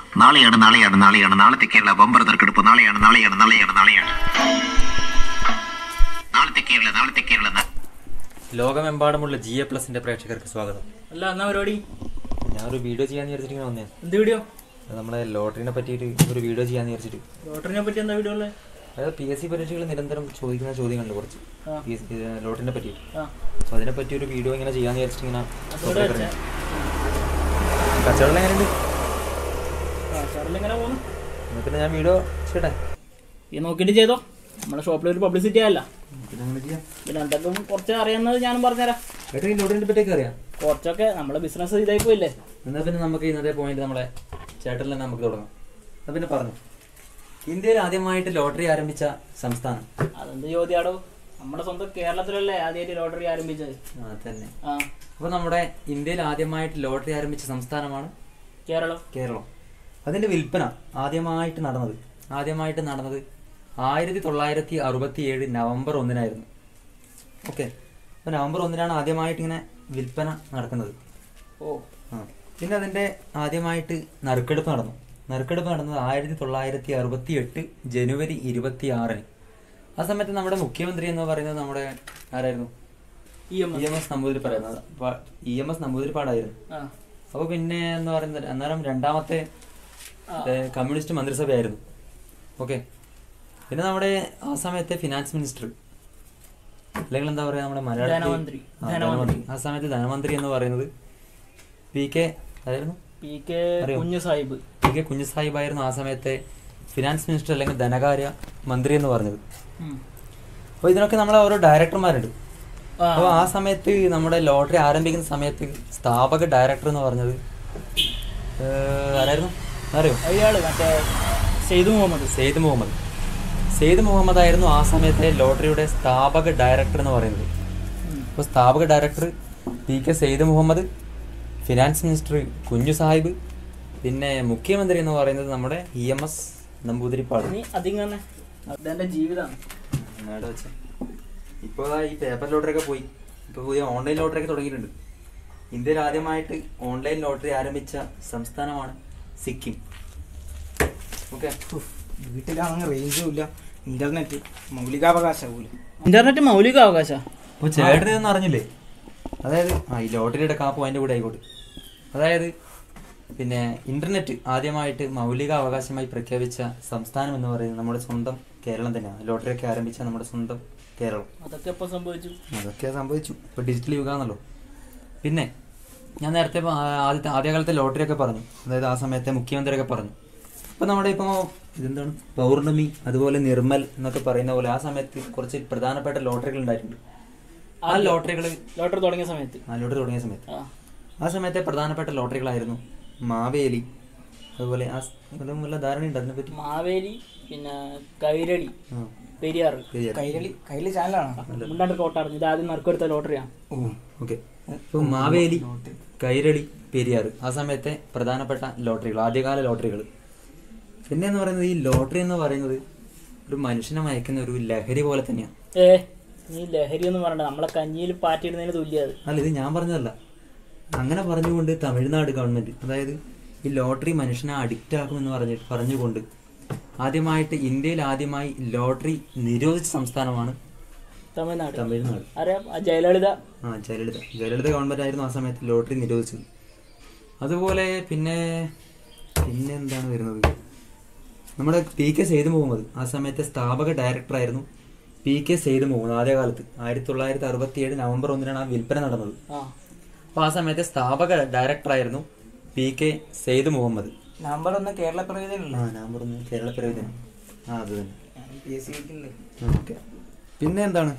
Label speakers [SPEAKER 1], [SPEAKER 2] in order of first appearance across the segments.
[SPEAKER 1] നാളെയാണ് നാളെയാണ് നാളെയാണ് നാളത്തെ കേരള ബമ്പർ നറുക്കെടുപ്പ് നാളെയാണ് നാളെയാണ് നാളെയാണ് നാളെയാണ് നാളത്തെ കേരള നാളത്തെ കേരള നാ-
[SPEAKER 2] ലോകമെമ്പാടുമുള്ള ജി എ പ്ലസിന്റെ പ്രേക്ഷകർക്ക് സ്വാഗതം
[SPEAKER 3] അല്ല എന്നാ പരിപാടി
[SPEAKER 2] ഞാനൊരു വീഡിയോ ചെയ്യാന്ന് വിചാരിച്ചിട്ട് ഇങ്ങനെ വന്നേ
[SPEAKER 3] എന്ത് വീഡിയോ
[SPEAKER 2] നമ്മളെ ലോട്ടറിനെ പറ്റിയിട്ട് ഒരു വീഡിയോ ചെയ്യാന്ന് വിചാരിച്ചിട്ട്
[SPEAKER 3] ലോട്ടറിനെ പറ്റി എന്താ വീഡിയോ ഉള്ളത്
[SPEAKER 2] അതായത് പി എസ് സി പരീക്ഷകൾ നിരന്തരം ചോദിക്കുന്ന ചോദ്യങ്ങളുണ്ട് കുറച്ച്
[SPEAKER 3] ആ.
[SPEAKER 2] പി എസ് സി ലോട്ടറിനെ പറ്റിയിട്ട്
[SPEAKER 3] ആ
[SPEAKER 2] അപ്പോൾ അതിനെ പറ്റി ഒരു വീഡിയോ ഇങ്ങനെ ചെയ്യാന്ന് വിചാരിച്ചിട്ട് ഇങ്ങനെ
[SPEAKER 3] അതോടെ വെച്ചേ.
[SPEAKER 2] കച്ചവടം എങ്ങനെയുണ്ട്
[SPEAKER 3] ആ ചടലിങ്ങനെ പോകുന്നു
[SPEAKER 2] എന്നാൽ പിന്നെ ഞാൻ വീഡിയോ ചെയ്യട്ടെ
[SPEAKER 3] ഈ നോക്കിയിട്ട് ചെയ്തോ നമ്മുടെ ഷോപ്പിൽ ഒരു പബ്ലിസിറ്റി ആയല്ല
[SPEAKER 2] പിന്നെ അങ്ങനെ ചെയ്യാം
[SPEAKER 3] പിന്നെ എന്തൊക്കെ കുറച്ച് അറിയുന്നത് ഞാനും പറഞ്ഞുതരാം
[SPEAKER 2] ഏട്ടാ ഈ ലോട്ടറിനെ പറ്റിയൊക്കെ അറിയാം
[SPEAKER 3] കുറച്ചൊക്കെ നമ്മളെ ബിസിനസ് ഇതായി പോയില്ലേ
[SPEAKER 2] എന്നാൽ പിന്നെ നമുക്ക് ഇന്നത്തെ പോയിന്റ് നമ്മളെ ചേട്ടനിൽ തന്നെ നമുക്ക് തുടങ്ങാം എന്നാൽ പിന്നെ പറഞ്ഞു ഇന്ത്യയിൽ ആദ്യമായിട്ട് ലോട്ടറി ആരംഭിച്ച സംസ്ഥാനം
[SPEAKER 3] അതെന്ത് ചോദ്യാടോ നമ്മുടെ സ്വന്തം കേരളത്തിലല്ലേ ആദ്യമായിട്ട് ലോട്ടറി ആരംഭിച്ചത്
[SPEAKER 2] ആ തന്നെ
[SPEAKER 3] ആ
[SPEAKER 2] അപ്പോൾ നമ്മുടെ ഇന്ത്യയിൽ ആദ്യമായിട്ട് ലോട്ടറി ആരംഭിച്ച സംസ്ഥാനമാണ്
[SPEAKER 3] കേരളം
[SPEAKER 2] കേരളം അതിന്റെ വിൽപ്പന ആദ്യമായിട്ട് നടന്നത് ആദ്യമായിട്ട് നടന്നത് ആയിരത്തി തൊള്ളായിരത്തി അറുപത്തി ഏഴ് നവംബർ ഒന്നിനായിരുന്നു ഓക്കെ അപ്പോൾ നവംബർ ഒന്നിനാണ് ആദ്യമായിട്ട് ഇങ്ങനെ വിൽപ്പന നടക്കുന്നത്
[SPEAKER 3] ഓ
[SPEAKER 2] ആ പിന്നെ അതിന്റെ ആദ്യമായിട്ട് നറുക്കെടുപ്പ് നടന്നു നറുക്കെടുപ്പ് നടന്നത് ആയിരത്തി തൊള്ളായിരത്തി അറുപത്തി എട്ട് ജനുവരി ഇരുപത്തി ആറിന് ആ സമയത്ത് നമ്മുടെ മുഖ്യമന്ത്രി എന്ന് പറയുന്നത് നമ്മുടെ ആരായിരുന്നു
[SPEAKER 3] E M
[SPEAKER 2] E M S നമ്പൂതിരിപ്പാടായിരുന്നു ഇ എം എസ് നമ്പൂതിരിപ്പാടായിരുന്നു
[SPEAKER 3] ആ
[SPEAKER 2] അപ്പോൾ പിന്നെ എന്ന് പറയുന്നത് അന്നേരം രണ്ടാമത്തെ ഏ, കമ്മ്യൂണിസ്റ്റ് മന്ത്രിസഭയായിരുന്നു ഓക്കെ പിന്നെ നമ്മുടെ ആ സമയത്തെ ഫിനാൻസ് മിനിസ്റ്റർ അല്ലെങ്കിൽ എന്താ പറയാ നമ്മുടെ മലയാളത്തിൽ
[SPEAKER 3] ധനമന്ത്രി.
[SPEAKER 2] ആ, ധനമന്ത്രി ആ സമയത്ത് ധനമന്ത്രി എന്ന് പറയുന്നത് പി കെ ആയിരുന്നു
[SPEAKER 3] പി കെ
[SPEAKER 2] അറിയോ?
[SPEAKER 3] കുഞ്ഞു സാഹിബ്
[SPEAKER 2] പി കെ കുഞ്ഞുസാഹിബായിരുന്നു ആ സമയത്തെ ഫിനാൻസ് മിനിസ്റ്റർ അല്ലെങ്കിൽ ധനകാര്യ മന്ത്രി എന്ന് പറഞ്ഞത്
[SPEAKER 3] ഉം.
[SPEAKER 2] അപ്പോൾ ഇതിനൊക്കെ നമ്മളെ ഓരോ ഡയറക്ടർമാരുണ്ട്
[SPEAKER 3] ആ
[SPEAKER 2] അപ്പോൾ ആ സമയത്ത് നമ്മുടെ ലോട്ടറി ആരംഭിക്കുന്ന സമയത്ത് സ്ഥാപക ഡയറക്ടർ എന്ന് പറഞ്ഞത് ഏഹ്, ആരായിരുന്നു അറിയോ
[SPEAKER 3] അയാള് മറ്റേ സെയ്ദ് മുഹമ്മദ്
[SPEAKER 2] സെയ്ദ് മുഹമ്മദ് സെയ്ദ് മുഹമ്മദ് ആയിരുന്നു ആ സമയത്തെ ലോട്ടറിയുടെ സ്ഥാപക ഡയറക്ടർ എന്ന് പറയുന്നത്
[SPEAKER 3] ഉം.
[SPEAKER 2] അപ്പോൾ സ്ഥാപക director P K Syed Muhammad finance minister Kunju Sahib പിന്നെ മുഖ്യമന്ത്രി എന്ന് പറയുന്നത് നമ്മുടെ ഇ എം എസ് നമ്പൂതിരിപ്പാട്
[SPEAKER 3] നീ അധികം തന്നെ അതെന്റെ ജീവിതമാണ്
[SPEAKER 2] എന്നാടെ വെച്ച ഇപ്പോൾ ഈ പേപ്പർ ലോട്ടറി ഒക്കെ പോയി ഇപ്പോൾ പുതിയ ഓൺലൈൻ ലോട്ടറി ഒക്കെ തുടങ്ങിയിട്ടുണ്ട് ഇന്ത്യയിൽ ആദ്യമായിട്ട് ഓൺലൈൻ ലോട്ടറി ആരംഭിച്ച സംസ്ഥാനമാണ് സിക്കിം ഓക്കെ
[SPEAKER 4] വീട്ടിലാണെങ്കിൽ റേഞ്ചും ഇല്ല ഇന്റർനെറ്റ് മൗലികാവകാശവും
[SPEAKER 3] ഇന്റർനെറ്റ് മൗലിക അവകാശ
[SPEAKER 2] അപ്പോൾ ചേട്ടൻ ഇതൊന്നും അറിഞ്ഞില്ലേ അതായത് ആ ഈ ലോട്ടറിയുടെ കാപ്പ് അതിൻ്റെ കൂടെ ആയിക്കോട്ടെ അതായത് പിന്നെ ഇന്റർനെറ്റ് ആദ്യമായിട്ട് മൗലിക അവകാശമായി പ്രഖ്യാപിച്ച സംസ്ഥാനം എന്ന് പറയുന്നത് നമ്മുടെ സ്വന്തം കേരളം തന്നെയാണ് ലോട്ടറി ഒക്കെ ആരംഭിച്ച നമ്മുടെ സ്വന്തം കേരളം
[SPEAKER 3] അതൊക്കെ എപ്പോ സംഭവിച്ചു
[SPEAKER 2] അതൊക്കെ സംഭവിച്ചു ഇപ്പോൾ ഡിജിറ്റൽ യുഗമാണല്ലോ പിന്നെ ഞാൻ നേരത്തെ പ- ആ- ആദ്യത്തെ ആദ്യകാലത്തെ ലോട്ടറി ഒക്കെ പറഞ്ഞു അതായത് ആ സമയത്തെ മുഖ്യമന്ത്രിയൊക്കെ പറഞ്ഞു ഇപ്പം നമ്മുടെ ഇപ്പോൾ ഇതെന്താണ് പൗർണമി അതുപോലെ നിർമ്മൽ എന്നൊക്കെ പറയുന്ന പോലെ ആ സമയത്ത് കുറച്ച് പ്രധാനപ്പെട്ട ലോട്ടറികൾ ഉണ്ടായിട്ടുണ്ട് ആ ലോട്ടറികൾ
[SPEAKER 3] ലോട്ടറി തുടങ്ങിയ സമയത്ത്
[SPEAKER 2] ആ ലോട്ടറി തുടങ്ങിയ സമയത്ത്
[SPEAKER 3] ആ
[SPEAKER 2] ആ സമയത്തെ പ്രധാനപ്പെട്ട ലോട്ടറികളായിരുന്നു മാവേലി അതുപോലെ ആ സ് വല്ലതും വല്ല ധാരണയുണ്ട് അതിനെപ്പറ്റി
[SPEAKER 3] മാവേലി പിന്നെ കൈരളി
[SPEAKER 2] ആ
[SPEAKER 3] പെരിയാർ
[SPEAKER 2] ശരിയാ.
[SPEAKER 4] കൈരളി കൈരളി ചാനലാണോ
[SPEAKER 3] മുണ്ടാണ്ട് കോട്ടാർന്ന് ഇത് ആദ്യം നറുക്കെടുത്ത ലോട്ടറിയാണ്
[SPEAKER 2] ഓ ഓക്കെ ഇപ്പോൾ മാവേലി കൈരളി പെരിയാർ ആ സമയത്തെ പ്രധാനപ്പെട്ട ലോട്ടറികൾ ആദ്യകാല ലോട്ടറികൾ പിന്നെ എന്ന് പറയുന്നത് ഈ ലോട്ടറി എന്ന് പറയുന്നത് ഒരു മനുഷ്യനെ മയക്കുന്ന ഒരു ലഹരി പോലെ തന്നെയാണ്
[SPEAKER 3] ഏ നീ ലഹരി എന്ന് പറയണ്ട നമ്മളെ കഞ്ഞിയിൽ പാറ്റിയിടുന്നതിന് തുല്യ അത്
[SPEAKER 2] അല്ല ഇത് ഞാൻ പറഞ്ഞതല്ല അങ്ങനെ പറഞ്ഞുകൊണ്ട് തമിഴ്നാട് ഗവൺമെന്റ് അതായത് ഈ ലോട്ടറി മനുഷ്യനെ അഡിക്റ്റ് ആക്കുമെന്ന് പറഞ്ഞ് പറഞ്ഞുകൊണ്ട് ആദ്യമായിട്ട് ഇന്ത്യയിൽ ആദ്യമായി ലോട്ടറി നിരോധിച്ച സംസ്ഥാനമാണ്
[SPEAKER 3] തമിഴ്നാട്
[SPEAKER 2] തമിഴ്നാട്
[SPEAKER 3] അറിയാം ആ ജയലളിത
[SPEAKER 2] ആ ജയലളിത ജയലളിത ഗവൺമെന്റ് ആയിരുന്നു ആ സമയത്ത് ലോട്ടറി നിരോധിച്ചത് അതുപോലെ പിന്നെ പിന്നെ എന്താണ് വരുന്നത് നമ്മുടെ പി കെ സെയ്ദ് മുഹമ്മദ് ആ സമയത്തെ സ്ഥാപക ഡയറക്ടറായിരുന്നു പി കെ സെയ്ദ് മുഹമ്മദ് ആദ്യകാലത്ത് ആയിരത്തി തൊള്ളായിരത്തി അറുപത്തി ഏഴ് നവംബർ ഒന്നിനാണ് ആ വിൽപ്പന നടന്നത്
[SPEAKER 3] ആ
[SPEAKER 2] അപ്പോൾ ആ സമയത്തെ സ്ഥാപക ഡയറക്ടറായിരുന്നു P K Syed Muhammad
[SPEAKER 4] number ഒന്ന് കേരള പ്രവേദനല്ലേ
[SPEAKER 2] ആ നമ്പർ ഒന്ന് കേരള പ്രയോജനം ആ അത് തന്നെ
[SPEAKER 4] പി എസ് സി കിട്ടില്ലേ
[SPEAKER 2] ഓക്കെ പിന്നെ എന്താണ്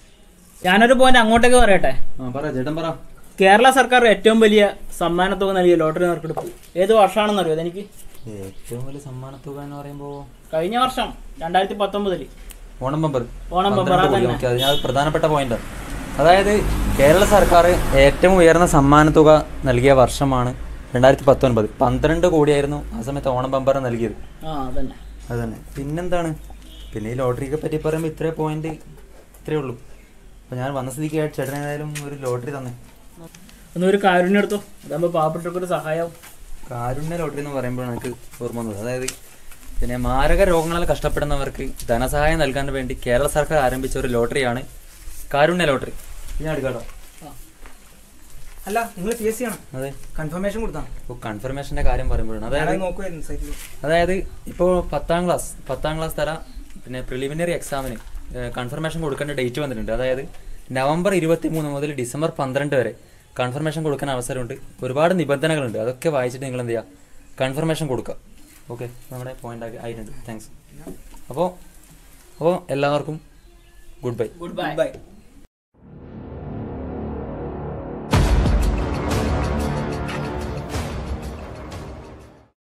[SPEAKER 3] ഞാനൊരു പോയിന്റ് അങ്ങോട്ടേക്ക് പറയട്ടെ
[SPEAKER 2] ആ പറ ചേട്ടൻ പറ
[SPEAKER 3] കേരള സർക്കാർ ഏറ്റവും വലിയ സമ്മാനത്തുക നൽകിയ ലോട്ടറി നറുക്കെടുപ്പ് ഏത് വർഷമാണെന്ന് അറിയോ അതെനിക്ക്
[SPEAKER 2] ഏറ്റവും വലിയ സമ്മാനത്തുക എന്ന് പറയുമ്പോൾ
[SPEAKER 3] കഴിഞ്ഞ വർഷം രണ്ടായിരത്തി പത്തൊമ്പതില്
[SPEAKER 2] ഓണം ബമ്പർ
[SPEAKER 3] ഓണം ബമ്പർ,
[SPEAKER 2] പന്ത്രണ്ട് കോടി.
[SPEAKER 3] അതന്നെ.
[SPEAKER 2] ഓക്കേ, അത് ഞാൻ പ്രധാനപ്പെട്ട പോയിന്റ് അതായത് കേരള സർക്കാർ ഏറ്റവും ഉയർന്ന സമ്മാനത്തുക നൽകിയ വർഷമാണ് രണ്ടായിരത്തി പത്തൊൻപത് പന്ത്രണ്ട് കോടിയായിരുന്നു ആ സമയത്ത് ഓണം ബമ്പർ നൽകിയത്
[SPEAKER 3] ആ അതന്നെ
[SPEAKER 2] അത് തന്നെ പിന്നെന്താണ് പിന്നെ ഈ ലോട്ടറിയെ പറ്റി പറയുമ്പോൾ ഇത്രേ പോയിന്റ് ഇത്രേ ഉള്ളൂ അപ്പോൾ ഞാൻ വന്ന സ്ഥിതിക്ക് ചേട്ടൻ ഏതായാലും ഒരു ലോട്ടറി തന്നെ
[SPEAKER 3] ഒന്ന് ഒരു കാരുണ്യം എടുത്തോ അതാകുമ്പോൾ പാവപ്പെട്ടവർക്ക് ഒരു സഹായവും
[SPEAKER 2] കാരുണ്യ ലോട്ടറി എന്ന് പറയുമ്പോഴാണ് എനിക്ക് ഓർമ്മ വന്നത് അതായത് പിന്നെ മാരക രോഗങ്ങളാൽ കഷ്ടപ്പെടുന്നവർക്ക് ധനസഹായം നൽകാൻ വേണ്ടി കേരള സർക്കാർ ആരംഭിച്ച ഒരു ലോട്ടറിയാണ് കാരുണ്യ ലോട്ടറി ഞാൻ എടുക്കാട്ടോ
[SPEAKER 4] അല്ല നിങ്ങൾ പി എസ് സി ആണ്
[SPEAKER 2] അതെ
[SPEAKER 4] കൺഫർമേഷൻ കൊടുത്താ
[SPEAKER 2] ഇപ്പോൾ കൺഫർമേഷൻ്റെ കാര്യം പറയുമ്പോഴാണ്
[SPEAKER 4] ഞാനത്
[SPEAKER 2] അതായത്
[SPEAKER 4] നോക്കുമായിരുന്നു സൈറ്റിൽ
[SPEAKER 2] അതായത് ഇപ്പോൾ പത്താം ക്ലാസ് പത്താം ക്ലാസ് തല പിന്നെ പ്രിലിമിനറി എക്സാമിന് കൺഫർമേഷൻ കൊടുക്കേണ്ട ഡേറ്റ് വന്നിട്ടുണ്ട് അതായത് നവംബർ ഇരുപത്തി മൂന്ന് മുതൽ ഡിസംബർ പന്ത്രണ്ട് വരെ കൺഫർമേഷൻ കൊടുക്കാൻ അവസരമുണ്ട് ഒരുപാട് നിബന്ധനകളുണ്ട് അതൊക്കെ വായിച്ചിട്ട് നിങ്ങൾ എന്ത് ചെയ്യുക കൺഫർമേഷൻ കൊടുക്കുക ഓക്കെ നമ്മുടെ പോയിന്റ് ആക്കി ആയിട്ടുണ്ട് താങ്ക്സ് അപ്പോൾ അപ്പോൾ എല്ലാവർക്കും good bye
[SPEAKER 3] good bye
[SPEAKER 4] by